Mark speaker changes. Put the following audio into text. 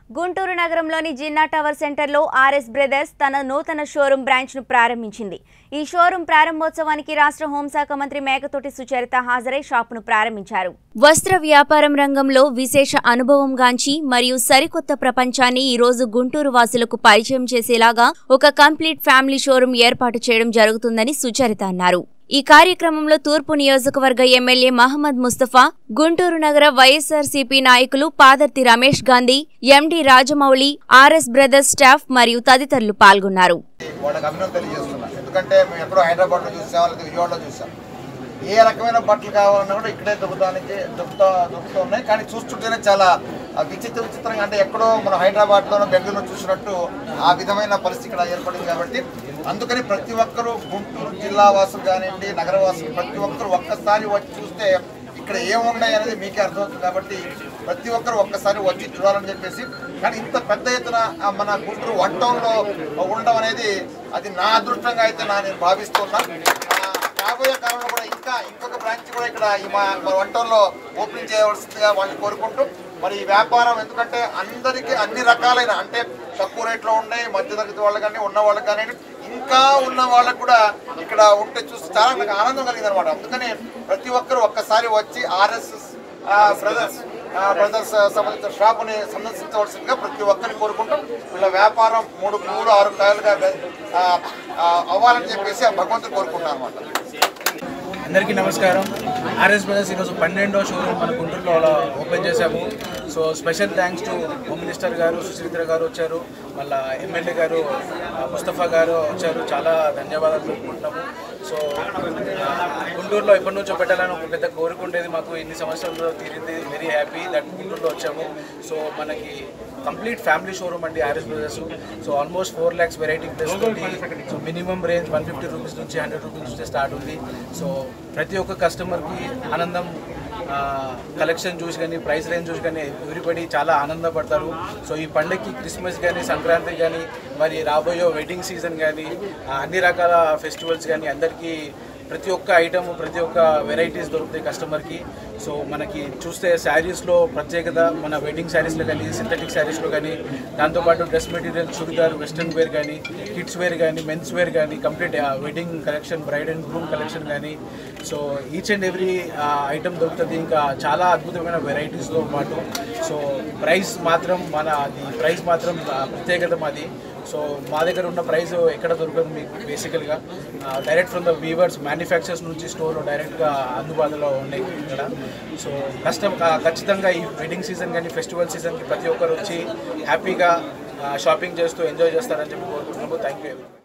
Speaker 1: గుంటూరు నగరంలోని జిన్నా టవర్ సెంటర్లో RS brothers తన నూతన షోరూం బ్రాంచ్ను ప్రారంభించింది ఈ షోరూం ప్రారంభోత్సవానికి రాష్ట్ర హోంశాఖ మంత్రి మేకతోటి సుచరిత హాజరై షాపును ప్రారంభించారు వస్త్ర వ్యాపారం రంగంలో విశేష అనుభవం గాంచి మరియు సరికొత్త ప్రపంచాన్ని ఈ రోజు గుంటూరు వాసులకు పరిచయం చేసేలాగా ఒక కంప్లీట్ ఫ్యామిలీ షోరూం ఏర్పాటు చేయడం జరుగుతుందని సుచరిత అన్నారు ఈ కార్యక్రమంలో తూర్పు నియోజకవర్గ ఎమ్మెల్యే మహమ్మద్ ముస్తఫా గుంటూరు నగర వైఎస్ఆర్సీపీ నాయకులు Padarthi Ramesh Gandhi MD Rajamouli RS brothers staff మరియు తదితరులు పాల్గొన్నారు
Speaker 2: వాళ్ళకి అభినందన తెలియజేస్తున్నాను ఎందుకంటే మేము ఎక్కడో హైదరాబాద్లో చూసాం లేదా విజయవాడలో చూసాం ఏ రకమైన బట్టలు కావాలన్నా కూడా ఇక్కడే దొరుకుతానికి దొరుకుతా దొరుకుతూ ఉన్నాయి కానీ చూస్తుంటేనే చాలా ఆ, విచిత్ర విచిత్రంగా అంటే ఎక్కడో మనం హైదరాబాద్లోనో బెంగళూరులో చూసినట్టు ఆ విధమైన పరిస్థితి ఇక్కడ ఏర్పడింది కాబట్టి అందుకని ప్రతి ఒక్కరూ గుంటూరు జిల్లా వాసులు కానివ్వండి నగర వాసులు ప్రతి ఒక్కరు ఒక్కసారి వచ్చి చూస్తే ఇక్కడ ఏమున్నాయి అనేది మీకే అర్థమవుతుంది కాబట్టి ప్రతి ఒక్కరు ఒక్కసారి వచ్చి చూడాలని చెప్పేసి కానీ ఇంత పెద్ద ఎత్తున ఆ, మన గుంటూరు వన్ టౌన్లో ఉండడం అనేది అది నా అదృష్టంగా అయితే నా నేను భావిస్తున్నా ఆ, రాబోయే కాలంలో కూడా ఇంకా ఇంకొక బ్రాంచ్ కూడా ఇక్కడ ఈ మా మా వన్ టౌన్లో ఓపెనింగ్ చేయవలసిందిగా వాళ్ళని కోరుకుంటూ మరి ఈ వ్యాపారం ఎందుకంటే అందరికీ అన్ని రకాలైన అంటే తక్కువ రేట్లో ఉన్నాయి మధ్యతరగతి వాళ్ళకి కానీ ఉన్న వాళ్ళకి కానీ ఇంకా ఉన్న వాళ్ళకు కూడా ఇక్కడ ఉంటే చూసి చాలా నాకు ఆనందం కలిగింది అనమాట అందుకని ప్రతి ఒక్కరు ఒక్కసారి వచ్చి ఆర్ఎస్ఎస్ బ్రదర్స్ బ్రదర్స్ సంబంధించిన షాపుని సందర్శించవలసిందిగా ప్రతి ఒక్కరిని కోరుకుంటూ వీళ్ళ వ్యాపారం మూడు మూడు ఆరు కాయలుగా ఆ, ఆ, అవ్వాలని చెప్పేసి ఆ భగవంతుని కోరుకుంటాను అనమాట
Speaker 3: అందరికీ నమస్కారం ఆర్ఎస్ బ్రదర్స్ ఈరోజు పన్నెండో షోరూమ్ మన గుంటూరులో అలా ఓపెన్ చేశాము so special thanks to home minister గారు సుచరిత్ర గారు వచ్చారు మళ్ళా ఎమ్మెల్యే గారు ఆ, ముస్తఫా గారు వచ్చారు చాలా ధన్యవాదాలు తెలుపుకుంటున్నాము సో ఆ, గుంటూరులో ఎప్పటి నుంచో పెట్టాలని ఒక పెద్ద కోరిక ఉండేది మాకు ఇన్ని సంవత్సరాల్లో తీరింది వెరీ హ్యాపీ దట్ గుంటూరులో వచ్చాము సో మనకి కంప్లీట్ ఫ్యామిలీ షోరూమ్ అండి RS brothers so almost four lakhs variety plus ఉంది so minimum range one fifty rupees నుంచి హండ్రెడ్ రూపీస్ నుంచి స్టార్ట్ ఉంది సో ప్రతి ఒక్క కస్టమర్కి ఆనందం కలెక్షన్ చూసి కానీ ప్రైస్ రేంజ్ చూసి కానీ ఎవ్రీబడి చాలా ఆనందపడతారు సో ఈ పండగకి క్రిస్మస్ కానీ సంక్రాంతి కానీ మరి రాబోయే వెడ్డింగ్ సీజన్ కానీ ఆ, అన్ని రకాల ఫెస్టివల్స్ కానీ అందరికీ ప్రతి ఒక్క ఐటమ్ ప్రతి ఒక్క వెరైటీస్ దొరుకుతాయి కస్టమర్కి సో మనకి చూస్తే శారీస్లో ప్రత్యేకత మన వెడ్డింగ్ శారీస్లో కానీ సింథటిక్ శారీస్లో కానీ దాంతోపాటు dress material churidar western wear కానీ కిడ్స్ వేర్ కానీ మెన్స్ వేర్ కానీ complete wedding collection bride and groom collection కానీ so each and every item దొరుకుతుంది ఇంకా చాలా అద్భుతమైన వెరైటీస్తో పాటు సో ప్రైస్ మాత్రం మన అది ప్రైస్ మాత్రం ఆ, ప్రత్యేకత మాది సో మా దగ్గర ఉన్న ప్రైస్ ఎక్కడ దొరకదు మీకు బేసికల్గా direct from the weavers manufacturers నుంచి స్టోర్ డైరెక్ట్గా అందుబాటులో ఉన్నాయి ఇక్కడ సో కష్టం ఖచ్చితంగా ఈ వెడ్డింగ్ సీజన్ కానీ ఫెస్టివల్ సీజన్కి ప్రతి ఒక్కరు వచ్చి హ్యాపీగా షాపింగ్ చేస్తూ ఎంజాయ్ చేస్తారని చెప్పి కోరుకుంటున్నాము థ్యాంక్ యూ